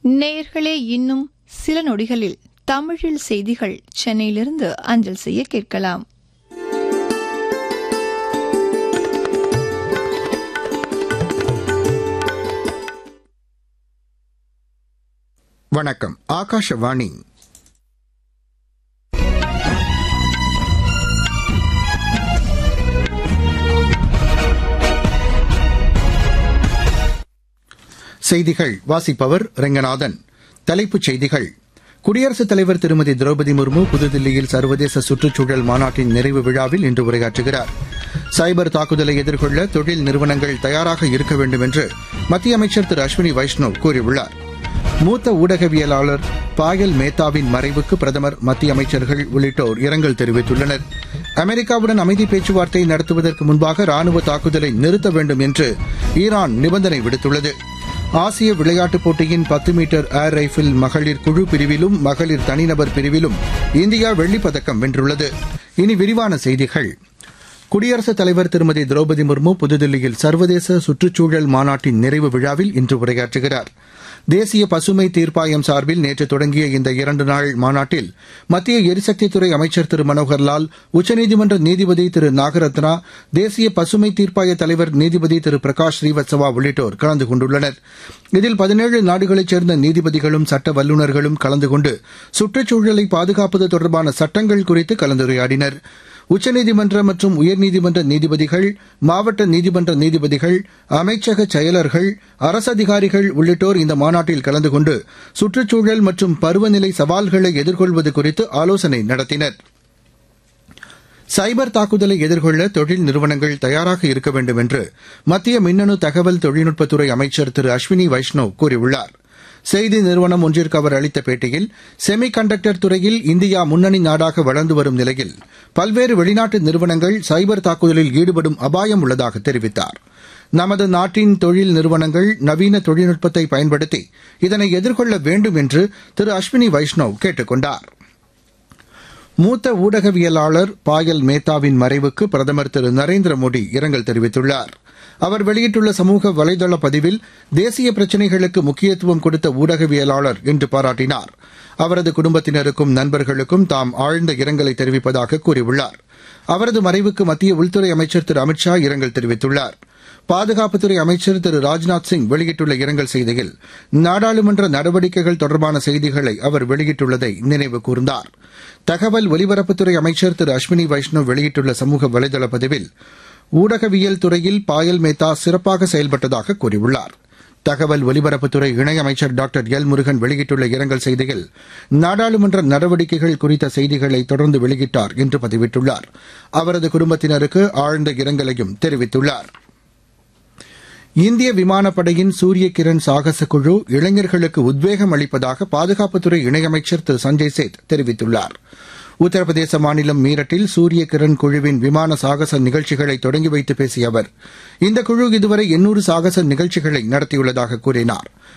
நேயர்களே இன்னும் சில நொடிகளில் தமிழில் செய்திகள் சென்னையிலிருந்து அஞ்சல் செய்ய கேட்கலாம் வணக்கம் ஆகாஷவாணி செய்திகள் வாசிப்பவர் ரெங்கநாதன் தலைப்புச் செய்திகள் குடியரசுத் தலைவர் திருமதி திரௌபதி முர்மு புதுதில்லியில் சர்வதேச சுற்றுச்சூழல் மாநாட்டின் நிறைவு விழாவில் இன்று உரையாற்றுகிறார் சைபர் தாக்குதலை எதிர்கொள்ள தொழில் நிறுவனங்கள் தயாராக இருக்க வேண்டும் என்று மத்திய அமைச்சர் திரு அஸ்வினி வைஷ்ணவ் கூறியுள்ளார் மூத்த ஊடகவியலாளர் பாயல் மேத்தாவின் மறைவுக்கு பிரதமர் மத்திய அமைச்சர்கள் உள்ளிட்டோர் இரங்கல் தெரிவித்துள்ளனர் அமெரிக்காவுடன் அமைதி பேச்சுவார்த்தை நடத்துவதற்கு முன்பாக ராணுவ தாக்குதலை நிறுத்த வேண்டும் என்று ஈரான் நிபந்தனை விடுத்துள்ளது ஆசிய விளையாட்டுப் போட்டியின் பத்து மீட்டர் ஏர் ரைபிள் மகளிர் குழு பிரிவிலும் மகளிர் தனிநபர் பிரிவிலும் இந்தியா வெள்ளிப் பதக்கம் வென்றுள்ளது இனி விரிவான செய்திகள் குடியரசுத் தலைவர் திருமதி திரௌபதி முர்மு புதுதில்லியில் சர்வதேச சுற்றுச்சூழல் மாநாட்டின் நிறைவு விழாவில் இன்று உரையாற்றுகிறார் தேசிய பசுமை தீர்ப்பாயம் சார்பில் நேற்று தொடங்கிய இந்த இரண்டு நாள் மாநாட்டில் மத்திய எரிசக்தித்துறை அமைச்சர் திரு மனோகர்லால் உச்சநீதிமன்ற நீதிபதி திரு நாகரத்னா தேசிய பசுமை தீர்ப்பாய தலைவர் நீதிபதி திரு பிரகாஷ் ஸ்ரீவத்சவா உள்ளிட்டோர் கலந்து கொண்டுள்ளனர் இதில் பதினேழு நாடுகளைச் சேர்ந்த நீதிபதிகளும் சட்ட வல்லுநர்களும் கலந்து கொண்டு சுற்றுச்சூழலை பாதுகாப்பது தொடர்பான சட்டங்கள் குறித்து கலந்துரையாடினா் உச்சநீதிமன்ற மற்றும் உயர்நீதிமன்ற நீதிபதிகள் மாவட்ட நீதிமன்ற நீதிபதிகள் அமைச்சக செயலர்கள் அரசு அதிகாரிகள் உள்ளிட்டோர் இந்த மாநாட்டில் கலந்து கொண்டு சுற்றுச்சூழல் மற்றும் பருவநிலை சவால்களை எதிர்கொள்வது குறித்து ஆலோசனை நடத்தினர் சைபர் தாக்குதலை எதிர்கொள்ள தொழில் நிறுவனங்கள் தயாராக இருக்க வேண்டும் என்று மத்திய மின்னணு தகவல் தொழில்நுட்பத்துறை அமைச்சர் திரு அஸ்வினி வைஷ்ணவ் கூறியுள்ளார் செய்தி நிறுவனம் ஒன்றிற்கு அவர் அளித்த பேட்டியில் செமி கண்டக்டர் துறையில் இந்தியா முன்னணி நாடாக வளர்ந்து வரும் நிலையில் பல்வேறு வெளிநாட்டு நிறுவனங்கள் சைபர் தாக்குதலில் ஈடுபடும் அபாயம் உள்ளதாக தெரிவித்தார் நமது நாட்டின் தொழில் நிறுவனங்கள் நவீன தொழில்நுட்பத்தை பயன்படுத்தி இதனை எதிர்கொள்ள வேண்டும் என்று திரு அஸ்வினி வைஷ்ணவ் கேட்டுக் கொண்டார் மூத்த ஊடகவியலாளர் பாயல் மேத்தாவின் மறைவுக்கு பிரதமர் திரு நரேந்திர மோடி இரங்கல் தெரிவித்துள்ளார் அவர் வெளியிட்டுள்ள சமூக வலைதள பதிவில் தேசிய பிரச்சினைகளுக்கு முக்கியத்துவம் கொடுத்த ஊடகவியலாளர் என்று பாராட்டினார் அவரது குடும்பத்தினருக்கும் நண்பர்களுக்கும் தாம் ஆழ்ந்த இரங்கலை தெரிவிப்பதாக கூறியுள்ளார் அவரது மறைவுக்கு மத்திய உள்துறை அமைச்சர் திரு அமித்ஷா இரங்கல் தெரிவித்துள்ளார் பாதுகாப்புத்துறை அமைச்சர் திரு ராஜ்நாத் சிங் வெளியிட்டுள்ள இரங்கல் செய்தியில் நாடாளுமன்ற நடவடிக்கைகள் தொடர்பான செய்திகளை அவர் வெளியிட்டுள்ளதை நினைவு கூர்ந்தார் தகவல் ஒலிபரப்புத்துறை அமைச்சர் திரு அஸ்வினி வைஷ்ணவ் வெளியிட்டுள்ள சமூக வலைதள பதிவில் ஊடகவியல் துறையில் பாயல் மேத்தா சிறப்பாக செயல்பட்டதாக கூறியுள்ளார் தகவல் ஒலிபரப்புத்துறை இணையமைச்சர் டாக்டர் எல் முருகன் வெளியிட்டுள்ள இரங்கல் செய்தியில் நாடாளுமன்ற நடவடிக்கைகள் குறித்த செய்திகளை தொடர்ந்து வெளியிட்டார் என்று பதிவிட்டுள்ளார் அவரது குடும்பத்தினருக்கு ஆழ்ந்த இரங்கலையும் தெரிவித்துள்ளார் இந்திய விமானப்படையின் சூரிய கிரண் சாகச குழு இளைஞர்களுக்கு உத்வேகம் அளிப்பதாக பாதுகாப்புத்துறை இணையமைச்சர் திரு சஞ்சய் சேத் தெரிவித்துள்ளார் உத்தரப்பிரதேச மாநிலம் மீரட்டில் சூரிய கிரண் குழுவின் விமான சாகச நிகழ்ச்சிகளை தொடங்கி வைத்து பேசிய அவர் இந்த குழு இதுவரை எண்ணூறு சாகச நிகழ்ச்சிகளை நடத்தியுள்ளதாக கூறினார்